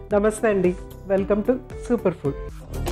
నమస్తే అండి welcome to super food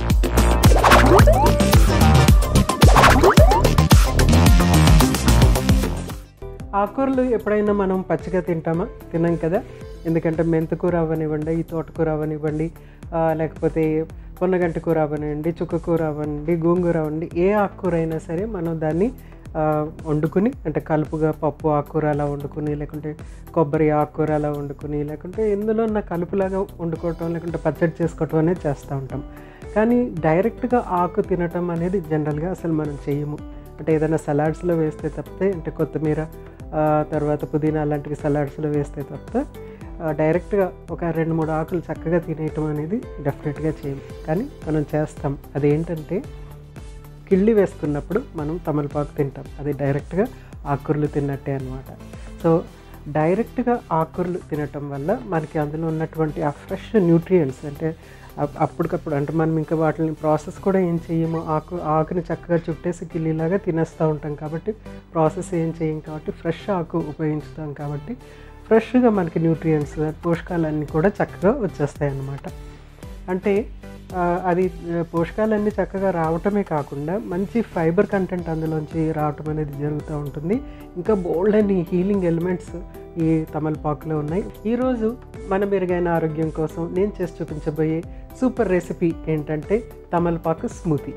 ఆకుకూరలు ఎప్పుడైనా మనం పచ్చిగా తింటామా తినాం కదా ఎందుకంటే మెంతికూర అవనివ్వండి ఈ తోటకూర అవనివ్వండి ఆ, లేకపోతే పొన్నగంటి కూర అవనివ్వండి చుక్కకూర అవ్వండి గోంగూర అవ్వండి ఏ ఆకుకూర అయినా సరే మనం దాన్ని ఆ, వండుకుని అంటే కలుపుగా పప్పు ఆకుకూర అలా వండుకుని లేకుంటే కొబ్బరి ఆకుకూర అలా వండుకుని లేకుంటే ఎందులో ఉన్న కలుపులాగా వండుకోవటం లేకుంటే పచ్చడి చేసుకోవటం అనేది చేస్తూ ఉంటాం కానీ డైరెక్ట్గా ఆకు తినటం అనేది జనరల్గా అసలు మనం చేయము అంటే ఏదైనా సలాడ్స్లో వేస్తే తప్పితే అంటే కొత్తిమీర ఆ, తర్వాత పుదీనా లాంటివి సలాడ్స్లో వేస్తే తప్పితే ఆ, డైరెక్ట్గా ఒక రెండు మూడు ఆకులు చక్కగా తినేయటం అనేది డెఫినెట్గా చేయం కానీ మనం చేస్తాం అదేంటంటే కిళ్ళి వేసుకున్నప్పుడు మనం తమలపాకు తింటాం అది డైరెక్ట్గా ఆకుకూరలు తిన్నట్టే అనమాట సో డైరెక్ట్గా ఆకుకూరలు తినటం వల్ల మనకి అందులో ఉన్నటువంటి ఆ ఫ్రెష్ న్యూట్రియంట్స్ అంటే అప్- అప్పటికప్పుడు అంటే మనం ఇంకా వాటిని ప్రాసెస్ కూడా ఏం చేయము ఆకు ఆకుని చక్కగా చుట్టేసి కిల్లీలాగా తినేస్తూ ఉంటాం కాబట్టి ప్రాసెస్ ఏం చేయం కాబట్టి ఫ్రెష్ ఆకు ఉపయోగించుతాం కాబట్టి ఫ్రెష్గా మనకి న్యూట్రియంట్స్ పోషకాలన్నీ కూడా చక్కగా వచ్చేస్తాయి అన్నమాట అంటే ఆ, అది ఆ, పోషకాలన్నీ చక్కగా రావటమే కాకుండా మంచి ఫైబర్ కంటెంట్ అందులోంచి రావటం అనేది జరుగుతూ ఉంటుంది ఇంకా బోల్డ్ అని హీలింగ్ ఎలిమెంట్స్ ఈ తమలపాకులో ఉన్నాయి ఈరోజు మన మెరుగైన ఆరోగ్యం కోసం నేను చేసి చూపించబోయే సూపర్ రెసిపీ ఏంటంటే తమలపాకు స్మూతీ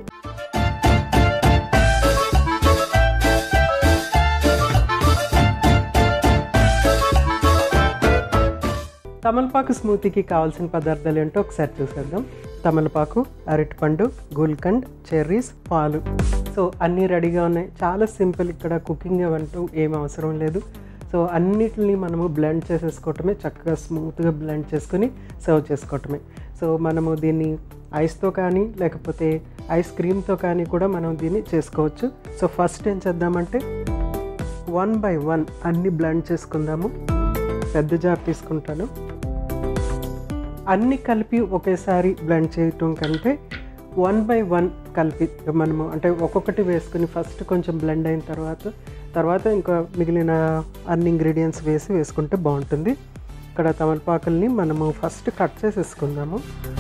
తమలపాకు స్మూతీకి కావాల్సిన పదార్థాలు ఏంటో ఒకసారి చూసేద్దాం తమలపాకు అరటిపండు గుల్కండ్ చెర్రీస్ పాలు సో అన్నీ రెడీగా ఉన్నాయి చాలా సింపుల్ ఇక్కడ కుకింగ్ అవంటూ ఏం అవసరం లేదు సో అన్నిటిని మనము బ్లెండ్ చేసేసుకోవటమే చక్కగా స్మూత్గా బ్లెండ్ చేసుకుని సర్వ్ చేసుకోవటమే సో మనము దీన్ని ఐస్తో కానీ లేకపోతే ఐస్ క్రీమ్తో కానీ కూడా మనం దీన్ని చేసుకోవచ్చు సో ఫస్ట్ ఏం చేద్దామంటే వన్ బై వన్ అన్ని బ్లెండ్ చేసుకుందాము పెద్ద జార్ తీసుకుంటాను అన్ని కలిపి ఒకేసారి బ్లెండ్ చేయటం కంటే వన్ బై వన్ కలిపి మనము అంటే ఒక్కొక్కటి వేసుకుని ఫస్ట్ కొంచెం బ్లెండ్ అయిన తర్వాత తర్వాత ఇంకా మిగిలిన అన్ని ఇంగ్రీడియంట్స్ వేసి వేసుకుంటే బాగుంటుంది ఇక్కడ తమలపాకుల్ని మనము ఫస్ట్ కట్ చేసేసుకుందాము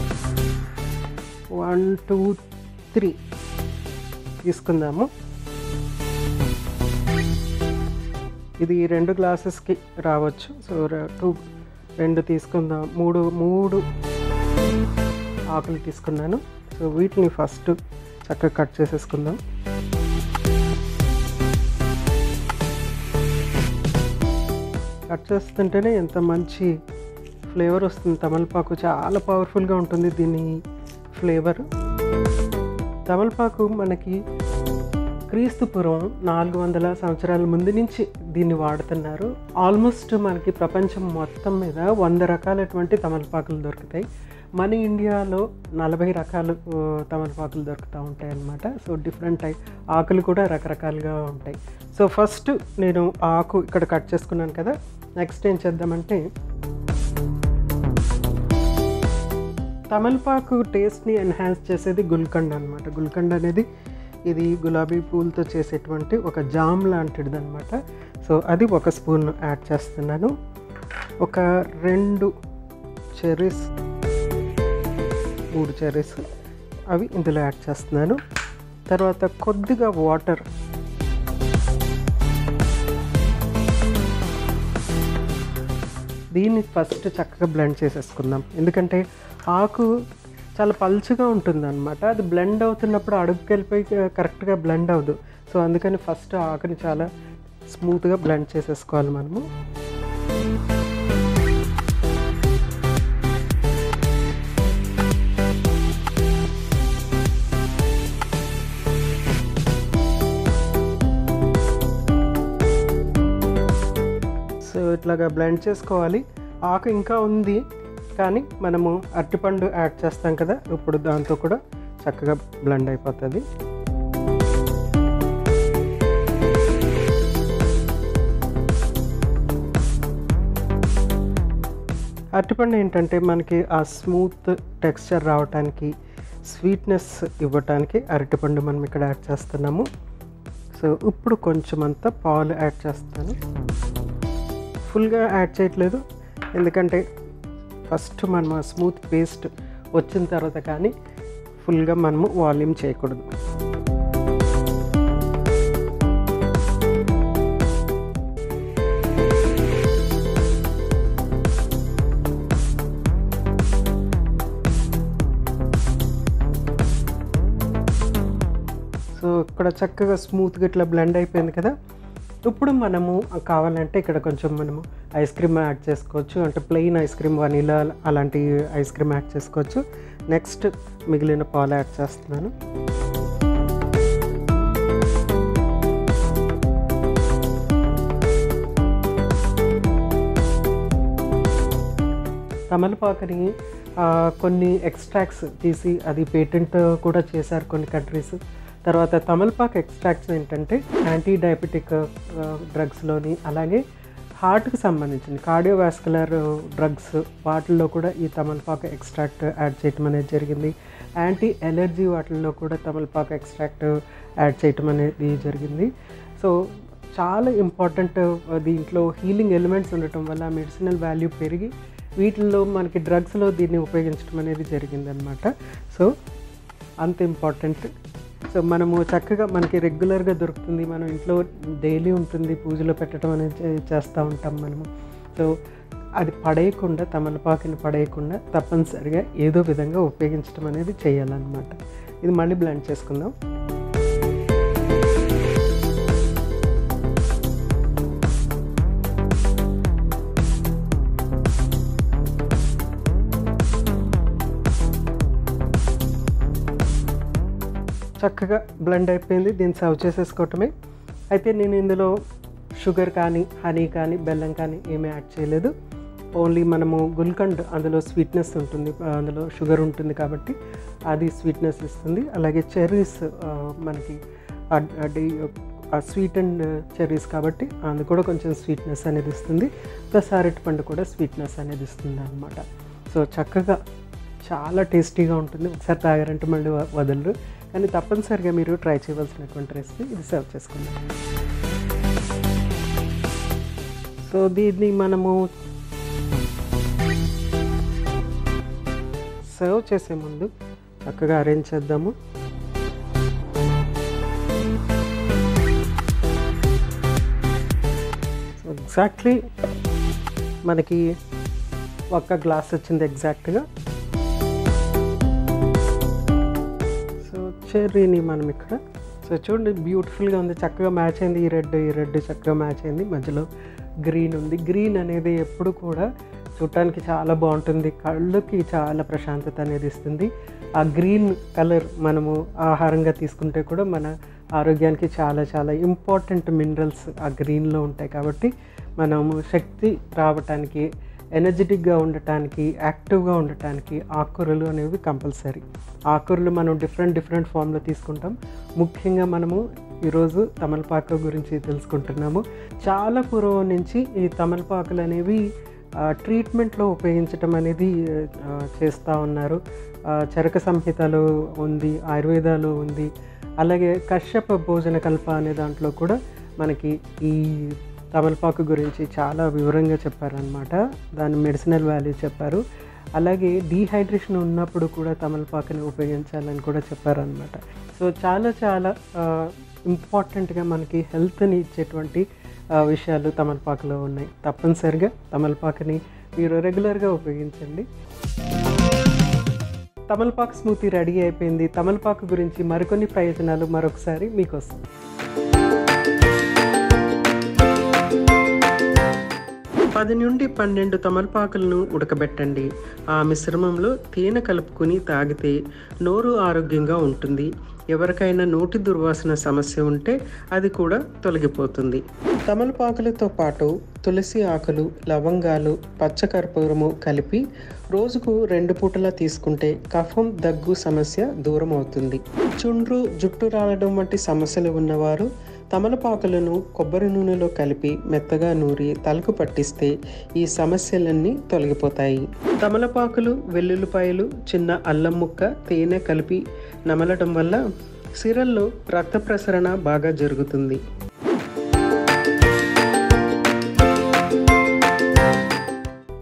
వన్ టూ త్రీ తీసుకుందాము ఇది రెండు గ్లాసెస్కి రావచ్చు సో ర- టూ రెండు తీసుకుందాం మూడు మూడు ఆకులు తీసుకున్నాను సో వీటిని ఫస్ట్ చక్కగా కట్ చేసేసుకుందాం కట్ చేస్తుంటేనే ఎంత మంచి ఫ్లేవర్ వస్తుంది తమలపాకు చాలా పవర్ఫుల్గా ఉంటుంది దీని ఫ్లేవర్ తమలపాకు మనకి క్రీస్తు పూర్వం నాలుగు వందల సంవత్సరాల ముందు నుంచి దీన్ని వాడుతున్నారు ఆల్మోస్ట్ మనకి ప్రపంచం మొత్తం మీద వంద రకాలటువంటి తమలపాకులు దొరుకుతాయి మన ఇండియాలో నలభై రకాలు ఆ, తమలపాకులు దొరుకుతూ ఉంటాయి అన్నమాట సో డిఫరెంట్ టైప్ ఆకులు కూడా రకరకాలుగా ఉంటాయి సో ఫస్ట్ నేను ఆ ఆకు ఇక్కడ కట్ చేసుకున్నాను కదా నెక్స్ట్ ఏం చేద్దామంటే తమలపాకు టేస్ట్ని ఎన్హాన్స్ చేసేది గుల్కండ్ అనమాట గుల్కండ్ అనేది ఇది గులాబీ పూలతో చేసేటువంటి ఒక జామ్ లాంటిది అనమాట సో అది ఒక స్పూన్ యాడ్ చేస్తున్నాను ఒక రెండు చెర్రీస్ మూడు చెర్రీస్ అవి ఇందులో యాడ్ చేస్తున్నాను తర్వాత కొద్దిగా వాటర్ దీన్ని ఫస్ట్ చక్కగా బ్లెండ్ చేసేసుకుందాం ఎందుకంటే ఆకు చాలా పల్చగా ఉంటుంది అనమాట అది బ్లెండ్ అవుతున్నప్పుడు అడుగుకి వెళ్ళిపోయి కరెక్ట్గా బ్లెండ్ అవ్వదు సో అందుకని ఫస్ట్ ఆకుని చాలా స్మూత్గా బ్లెండ్ చేసేసుకోవాలి మనము సో ఇట్లాగా బ్లెండ్ చేసుకోవాలి ఆకు ఇంకా ఉంది కానీ మనము అరటిపండు యాడ్ చేస్తాం కదా ఇప్పుడు దాంతో కూడా చక్కగా బ్లెండ్ అయిపోతుంది అరటిపండు ఏంటంటే మనకి ఆ స్మూత్ టెక్స్చర్ రావడానికి స్వీట్నెస్ ఇవ్వటానికి అరటిపండు మనం ఇక్కడ యాడ్ చేస్తున్నాము సో ఇప్పుడు కొంచెం అంతా పాలు యాడ్ చేస్తాను ఫుల్గా యాడ్ చేయట్లేదు ఎందుకంటే ఫస్ట్ మనం ఆ స్మూత్ పేస్ట్ వచ్చిన తర్వాత కానీ ఫుల్గా మనము వాల్యూమ్ చేయకూడదు సో ఇక్కడ చక్కగా స్మూత్గా ఇట్లా బ్లెండ్ అయిపోయింది కదా ఇప్పుడు మనము కావాలంటే ఇక్కడ కొంచెం మనము ఐస్ క్రీమ్ యాడ్ చేసుకోవచ్చు అంటే ప్లెయిన్ ఐస్ క్రీమ్ వనీలా అలాంటి ఐస్ క్రీమ్ యాడ్ చేసుకోవచ్చు నెక్స్ట్ మిగిలిన పాలు యాడ్ చేస్తున్నాను తమలపాకుని ఆ, కొన్ని ఎక్స్ట్రాక్ట్స్ తీసి అది పేటెంట్ కూడా చేశారు కొన్ని కంట్రీస్ తర్వాత తమలపాకు ఎక్స్ట్రాక్ట్స్ ఏంటంటే యాంటీ డయాబెటిక్ డ్రగ్స్లోని అలాగే హార్ట్కి సంబంధించిన కార్డియోవాస్కులర్ డ్రగ్స్ వాటిల్లో కూడా ఈ తమలపాకు ఎక్స్ట్రాక్ట్ యాడ్ చేయటం అనేది జరిగింది యాంటీ ఎలర్జీ వాటిల్లో కూడా తమలపాకు ఎక్స్ట్రాక్ట్ యాడ్ చేయటం అనేది జరిగింది సో చాలా ఇంపార్టెంట్ దీంట్లో హీలింగ్ ఎలిమెంట్స్ ఉండటం వల్ల మెడిసినల్ వాల్యూ పెరిగి వీటిల్లో మనకి డ్రగ్స్లో దీన్ని ఉపయోగించడం అనేది జరిగిందనమాట సో అంత ఇంపార్టెంట్ సో మనము చక్కగా మనకి రెగ్యులర్గా దొరుకుతుంది మనం ఇంట్లో డైలీ ఉంటుంది పూజలో పెట్టడం అనేది చే- చేస్తూ ఉంటాం మనము సో అది పడేయకుండా తమలపాకుని పడేయకుండా తప్పనిసరిగా ఏదో విధంగా ఉపయోగించడం అనేది చేయాలన్నమాట ఇది మళ్ళీ బ్లెండ్ చేసుకుందాం చక్కగా బ్లెండ్ అయిపోయింది దీన్ని సర్వ్ చేసేసుకోవటమే అయితే నేను ఇందులో షుగర్ కానీ హనీ కానీ బెల్లం కానీ ఏమీ యాడ్ చేయలేదు ఓన్లీ మనము గుల్కండ్ అందులో స్వీట్నెస్ ఉంటుంది ఆ, అందులో షుగర్ ఉంటుంది కాబట్టి అది స్వీట్నెస్ ఇస్తుంది అలాగే చెర్రీస్ మనకి అడ్- అది ఆ స్వీట్ అండ్ చెర్రీస్ కాబట్టి అది కూడా కొంచెం స్వీట్నెస్ అనేది ఇస్తుంది ప్లస్ అరటి పండు కూడా స్వీట్నెస్ అనేది ఇస్తుంది అనమాట సో చక్కగా చాలా టేస్టీగా ఉంటుంది ఒకసారి తాగారంటే మళ్ళీ వ- వదలరు కానీ తప్పనిసరిగా మీరు ట్రై చేయవలసినటువంటి రెసిపీ ఇది సర్వ్ చేసుకుందాం సో దీన్ని మనము సర్వ్ చేసే ముందు చక్కగా అరేంజ్ చేద్దాము సో ఎగ్జాక్ట్లీ మనకి ఒక్క గ్లాస్ వచ్చింది ఎగ్జాక్ట్గా సో చెర్రీని మనం ఇక్కడ సో చూడండి బ్యూటిఫుల్గా ఉంది చక్కగా మ్యాచ్ అయింది ఈ రెడ్ ఈ రెడ్ చక్కగా మ్యాచ్ అయింది మధ్యలో గ్రీన్ ఉంది గ్రీన్ అనేది ఎప్పుడు కూడా చూడటానికి చాలా బాగుంటుంది కళ్ళకి చాలా ప్రశాంతత అనేది ఇస్తుంది ఆ గ్రీన్ కలర్ మనము ఆహారంగా తీసుకుంటే కూడా మన ఆరోగ్యానికి చాలా చాలా ఇంపార్టెంట్ మినరల్స్ ఆ గ్రీన్లో ఉంటాయి కాబట్టి మనము శక్తి రావటానికి ఎనర్జెటిక్గా ఉండటానికి యాక్టివ్గా ఉండటానికి ఆకుకూరలు అనేవి కంపల్సరీ ఆకుకూరలు మనం డిఫరెంట్ డిఫరెంట్ ఫామ్లో తీసుకుంటాం ముఖ్యంగా మనము ఈరోజు తమలపాకు గురించి తెలుసుకుంటున్నాము చాలా పూర్వం నుంచి ఈ తమలపాకులు అనేవి ఆ, ట్రీట్మెంట్లో ఉపయోగించటం అనేది ఆ, చేస్తూ ఉన్నారు ఆ, చరక సంహితలో ఉంది ఆయుర్వేదాలో ఉంది అలాగే కశ్యప భోజన కల్ప అనే దాంట్లో కూడా మనకి ఈ తమలపాకు గురించి చాలా వివరంగా చెప్పారనమాట దాని మెడిసినల్ వాల్యూ చెప్పారు అలాగే డీహైడ్రేషన్ ఉన్నప్పుడు కూడా తమలపాకుని ఉపయోగించాలని కూడా చెప్పారనమాట సో చాలా చాలా ఇంపార్టెంట్గా మనకి హెల్త్ని ఇచ్చేటువంటి ఆ, విషయాలు తమలపాకులో ఉన్నాయి తప్పనిసరిగా తమలపాకుని మీరు రెగ్యులర్గా ఉపయోగించండి తమలపాకు స్మూతీ రెడీ అయిపోయింది తమలపాకు గురించి మరికొన్ని ప్రయోజనాలు మరొకసారి మీకోసం పది నుండి పన్నెండు తమలపాకులను ఉడకబెట్టండి ఆ మిశ్రమంలో తేనె కలుపుకొని తాగితే నోరు ఆరోగ్యంగా ఉంటుంది ఎవరికైనా నోటి దుర్వాసన సమస్య ఉంటే అది కూడా తొలగిపోతుంది తమలపాకులతో పాటు తులసి ఆకులు లవంగాలు పచ్చకర్పూరము కలిపి రోజుకు రెండు పూటలా తీసుకుంటే కఫం దగ్గు సమస్య దూరం అవుతుంది చుండ్రు జుట్టు రాలడం వంటి సమస్యలు ఉన్నవారు తమలపాకులను కొబ్బరి నూనెలో కలిపి మెత్తగా నూరి తలకు పట్టిస్తే ఈ సమస్యలన్నీ తొలగిపోతాయి తమలపాకులు వెల్లుల్లిపాయలు చిన్న అల్లం ముక్క తేనె కలిపి నమలటం వల్ల సిరల్లో రక్త ప్రసరణ బాగా జరుగుతుంది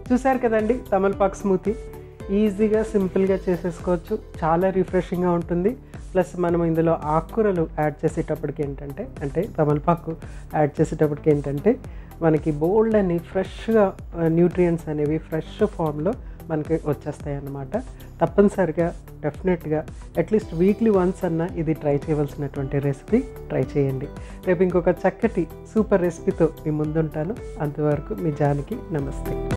చూసారు కదండి తమలపాకు స్మూతీ ఈజీగా సింపుల్గా చేసేసుకోవచ్చు చాలా రిఫ్రెషింగ్గా ఉంటుంది ప్లస్ మనం ఇందులో ఆకుకూరలు యాడ్ చేసేటప్పటికి ఏంటంటే అంటే తమలపాకు యాడ్ చేసేటప్పటికి ఏంటంటే మనకి బోల్డ్ అని ఫ్రెష్గా న్యూట్రియంట్స్ అనేవి ఫ్రెష్ ఫామ్లో మనకి వచ్చేస్తాయి అన్నమాట తప్పనిసరిగా డెఫినెట్గా అట్లీస్ట్ వీక్లీ వన్స్ అన్న ఇది ట్రై చేయవలసినటువంటి రెసిపీ ట్రై చేయండి రేపు ఇంకొక చక్కటి సూపర్ రెసిపీతో మీ ముందుంటాను అంతవరకు మీ జానికి నమస్తే